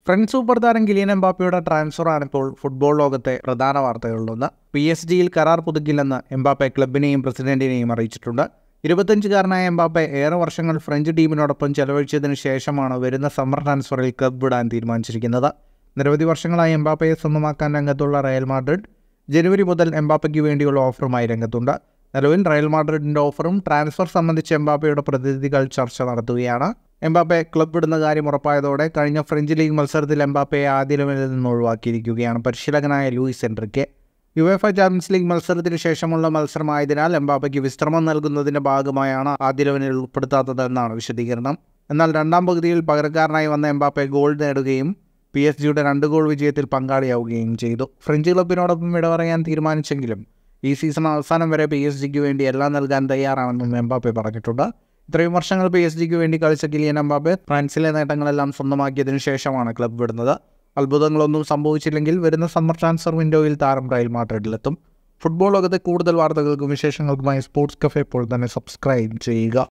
French super താരം Kylian എംബാപ്പയുടെ ട്രാൻസ്ഫറാണ് ഇപ്പോൾ ഫുട്ബോൾ ലോകത്തെ പ്രധാന വാർത്തകളിലൊന്ന് പി എസ് ജിയിൽ കരാർ പുതുക്കില്ലെന്ന് എംബാപ്പെ ക്ലബിനെയും പ്രസിഡന്റിനെയും അറിയിച്ചിട്ടുണ്ട് ഇരുപത്തഞ്ചുകാരനായ എംബാപ്പെ ഏറെ വർഷങ്ങൾ ഫ്രഞ്ച് ടീമിനോടൊപ്പം ചെലവഴിച്ചതിന് ശേഷമാണ് വരുന്ന സമ്മർ ട്രാൻസ്ഫറിൽ ക്ലബ് വിടാൻ തീരുമാനിച്ചിരിക്കുന്നത് നിരവധി വർഷങ്ങളായി എംബാപ്പയെ സ്വന്തമാക്കാൻ രംഗത്തുള്ള റയൽ മാഡ്രിഡ് ജനുവരി മുതൽ എംബാപ്പയ്ക്ക് വേണ്ടിയുള്ള ഓഫറുമായി രംഗത്തുണ്ട് നിലവിൽ റയൽ മാഡ്രിഡിന്റെ ഓഫറും ട്രാൻസ്ഫർ സംബന്ധിച്ച് എംബാപ്പയുടെ പ്രതിനിധികൾ ചർച്ച നടത്തുകയാണ് എംബാപ്പെ ക്ലബ് വിടുന്ന കാര്യം ഉറപ്പായതോടെ കഴിഞ്ഞ ഫ്രഞ്ച് ലീഗ് മത്സരത്തിൽ എംബാപ്പയെ ആദ്യ ലെവലിൽ നിന്ന് ഒഴിവാക്കിയിരിക്കുകയാണ് പരിശീലകനായ Luis Enrique UEFA Champions League മത്സരത്തിന് ശേഷമുള്ള മത്സരമായതിനാൽ എംബാപ്പയ്ക്ക് വിശ്രമം നൽകുന്നതിന്റെ ഭാഗമായാണ് ആദ്യ ലെവലിൽ ഉൾപ്പെടുത്താത്തതെന്നാണ് വിശദീകരണം എന്നാൽ രണ്ടാം പകുതിയിൽ പകരക്കാരനായി വന്ന എംബാപ്പെ ഗോൾ നേടുകയും പി എസ് ജിയുടെ രണ്ട് ഗോൾ വിജയത്തിൽ പങ്കാളിയാവുകയും ചെയ്തു ഫ്രഞ്ച് ക്ലബിനോടൊപ്പം വിട പറയാൻ തീരുമാനിച്ചെങ്കിലും ഈ സീസൺ അവസാനം വരെ പി എസ് ജിക്ക് വേണ്ടി എല്ലാം നൽകാൻ തയ്യാറാണെന്നും എംബാപ്പെ പറഞ്ഞിട്ടുണ്ട് ഇത്രയും വർഷങ്ങൾ പി എസ് ജിക്ക് വേണ്ടി കളിച്ച കിലിയൻ എംബാപ്പെ ഫ്രാൻസിലെ നേട്ടങ്ങളെല്ലാം സ്വന്തമാക്കിയതിനു ശേഷമാണ് ക്ലബ് വിടുന്നത് അത്ഭുതങ്ങളൊന്നും സംഭവിച്ചില്ലെങ്കിൽ വരുന്ന സമ്മർ ട്രാൻസ്ഫർ വിൻഡോയിൽ താരം റയൽ മാഡ്രിഡിലെത്തും ഫുട്ബോൾ ലോകത്തെ കൂടുതൽ വാർത്തകൾക്കും വിശേഷങ്ങൾക്കുമായി സ്പോർട്സ് കഫേ ഇപ്പോൾ തന്നെ സബ്സ്ക്രൈബ് ചെയ്യുക